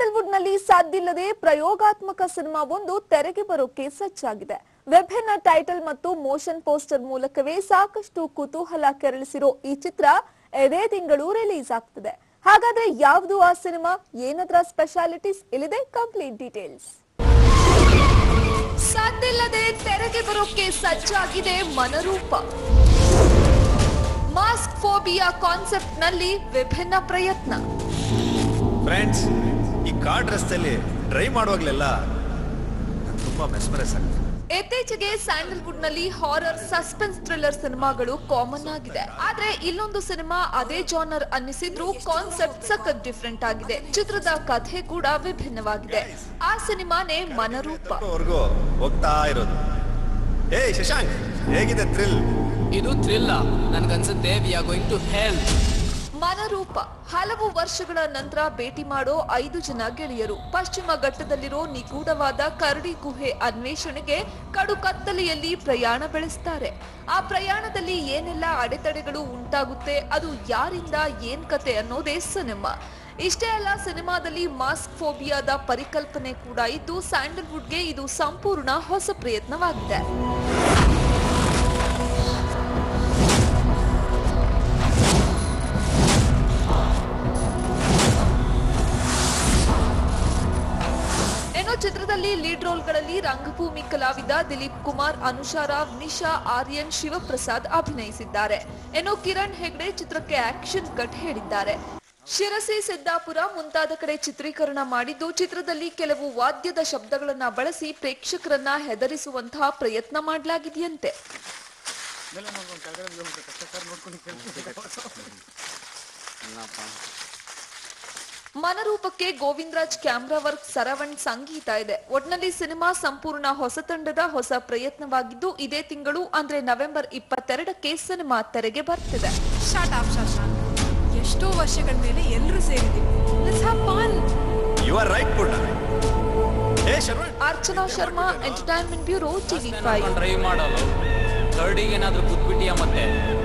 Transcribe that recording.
Sandalwood ನಲ್ಲಿ ಸಾಧ್ಯವಿಲ್ಲದೆ ಪ್ರಯೋಗಾತ್ಮಕ ಸಿನಿಮಾವೊಂದು ತೆರೆಗೆ ಬರೋಕೆ ಸಜ್ಜಾಗಿದೆ ವಿಭಿನ್ನ ಟೈಟಲ್ ಮತ್ತು ಮೋಷನ್ ಪೋಸ್ಟರ್ ಮೂಲಕವೇ ಸಾಕಷ್ಟು ಕುತೂಹಲ ಕೆರಳಿಸಿರೋ ಈ ಚಿತ್ರ ಇದೇ ತಿಂಗಳು ರಿಲೀಸ್ ಆಗ್ತಿದೆ ಹಾಗಾದ್ರೆ ಯಾವುದು ಆ ಸಿನಿಮಾ ಏನದ್ರ ಸ್ಪೆಷಾಲಿಟೀಸ್ ಇಲ್ಲಿದೆ ಕಂಪ್ಲೀಟ್ ಡೀಟೇಲ್ಸ್ ಸಾಧ್ಯವಿಲ್ಲದೆ ತೆರೆಗೆ ಬರೋಕೆ ಸಜ್ಜಾಗಿದೆ ಮನರೂಪ ಮಾಸ್ಕ್ ಫೋಬಿಯಾ ಕಾನ್ಸೆಪ್ಟ್ ನಲ್ಲಿ ವಿಭಿನ್ನ ಪ್ರಯತ್ನ ಫ್ರೆಂಡ್ಸ್ ಈ ಕಾರ್ಡ್ ರಸ್ತೆಯಲ್ಲಿ ಡ್ರೈವ್ ಮಾಡುವಾಗ್ಲೆಲ್ಲ ನಾನ್ ತುಂಬಾ ಮೆಸ್ಮರೈಸ್ ಆಗ್ತದೆ ಇತ್ತೀಚೆಗೆ ಸ್ಯಾಂಡಲ್ವುಡ್ ನಲ್ಲಿ ಹಾರರ್ ಸಸ್ಪೆನ್ಸ್ ಥ್ರಿಲ್ಲರ್ ಸಿನಿಮಾಗಳು ಕಾಮನ್ ಆಗಿದೆ ಆದ್ರೆ ಇಲ್ಲೊಂದು ಸಿನಿಮಾ ಅದೇ ಜಾನರ್ ಅನ್ನಿಸಿದ್ರೂ ಕಾನ್ಸೆಪ್ಟ್ ಸಖತ್ ಡಿಫ್ರೆಂಟ್ ಆಗಿದೆ ಚಿತ್ರದ ಕಥೆ ಕೂಡ ವಿಭಿನ್ನವಾಗಿದೆ ಆ ಸಿನಿಮಾನೇ ಮನರೂಪ ವರ್ಗೂ ಹೋಗ್ತಾ ಇರೋದು ಏ ಶಶಾಂಕ್ ಹೇಗಿದೆ ಥ್ರಿಲ್ ಇದು ಥ್ರಿಲ್ಲ ನನ್ಗನ್ಸುತ್ತೆ we are going to help Manaroopa ಹಲವು ವರ್ಷಗಳ ನಂತರ ಭೇಟಿ ಮಾಡೋ ಐದು ಜನ ಗೆಳೆಯರು ಪಶ್ಚಿಮ ಘಟ್ಟದಲ್ಲಿರೋ ನಿಗೂಢವಾದ ಕರಡಿ ಗುಹೆ ಅನ್ವೇಷಣೆಗೆ ಕಡು ಕತ್ತಲೆಯಲ್ಲಿ ಪ್ರಯಾಣ ಬೆಳೆಸ್ತಾರೆ ಆ ಪ್ರಯಾಣದಲ್ಲಿ ಏನೆಲ್ಲ ಅಡೆತಡೆಗಳು ಉಂಟಾಗುತ್ತೆ ಅದು ಯಾರಿಂದ ಏನ್ ಕತೆ ಅನ್ನೋದೇ ಸಿನಿಮಾ ಇಷ್ಟೇ ಅಲ್ಲ ಸಿನಿಮಾದಲ್ಲಿ ಮಾಸ್ಕ್ ಫೋಬಿಯಾದ ಪರಿಕಲ್ಪನೆ ಕೂಡ ಇದ್ದು ಸ್ಯಾಂಡಲ್ವುಡ್ಗೆ ಇದು ಸಂಪೂರ್ಣ ಹೊಸ ಪ್ರಯತ್ನವಾಗಿದೆ ಇನ್ನು ಚಿತ್ರದಲ್ಲಿ ಲೀಡ್ ರೋಲ್ಗಳಲ್ಲಿ ರಂಗಭೂಮಿ ಕಲಾವಿದ ದಿಲೀಪ್ ಕುಮಾರ್ ಅನುಷಾ ರಾವ್ ನಿಶಾ ಆರ್ಯನ್ ಶಿವಪ್ರಸಾದ್ ಅಭಿನಯಿಸಿದ್ದಾರೆ ಇನ್ನು ಕಿರಣ್ ಹೆಗ್ಡೆ ಚಿತ್ರಕ್ಕೆ ಆಕ್ಷನ್ ಕಟ್ ಹೇಳಿದ್ದಾರೆ ಶಿರಸಿ ಸಿದ್ದಾಪುರ ಮುಂತಾದ ಕಡೆ ಚಿತ್ರೀಕರಣ ಮಾಡಿದ್ದು ಚಿತ್ರದಲ್ಲಿ ಕೆಲವು ವಾದ್ಯದ ಶಬ್ದಗಳನ್ನ ಬಳಸಿ ಪ್ರೇಕ್ಷಕರನ್ನ ಹೆದರಿಸುವಂತಹ ಪ್ರಯತ್ನ ಮಾಡಲಾಗಿದೆಯಂತೆ ಮನರೂಪಕ್ಕೆ ಗೋವಿಂದರಾಜ್ ಕ್ಯಾಮ್ರಾ ವರ್ಕ್ ಸರವಣ್ ಸಂಗೀತ ಇದೆ ಒಟ್ನಲ್ಲಿ ಸಿನಿಮಾ ಸಂಪೂರ್ಣ ಹೊಸ ತಂಡದ ಹೊಸ ಪ್ರಯತ್ನವಾಗಿದ್ದು ಇದೇ ತಿಂಗಳು ಅಂದ್ರೆ ನವೆಂಬರ್ ಇಪ್ಪತ್ತೆರಡಕ್ಕೆ ಸಿನಿಮಾ ತೆರೆಗೆ ಬರ್ತಿದೆ ಶಾಟ್ ಆಫ್ ಶಶಾಂಕ್ ಎಷ್ಟೋ ವರ್ಷಗಳ ಮೇಲೆ ಎಲ್ಲರೂ ಸೇರಿದ್ದೀವಿ let's have fun you are right ಪುಟ್ಟ ಏ Sharvan Archana Sharma entertainment bureau TV five drive ಮಾಡಲು ಕರಡಿಗೆ ಏನಾದ್ರೂ ಕೂತ್ಬಿಟ್ಟಿಯಾ ಮತ್ತೆ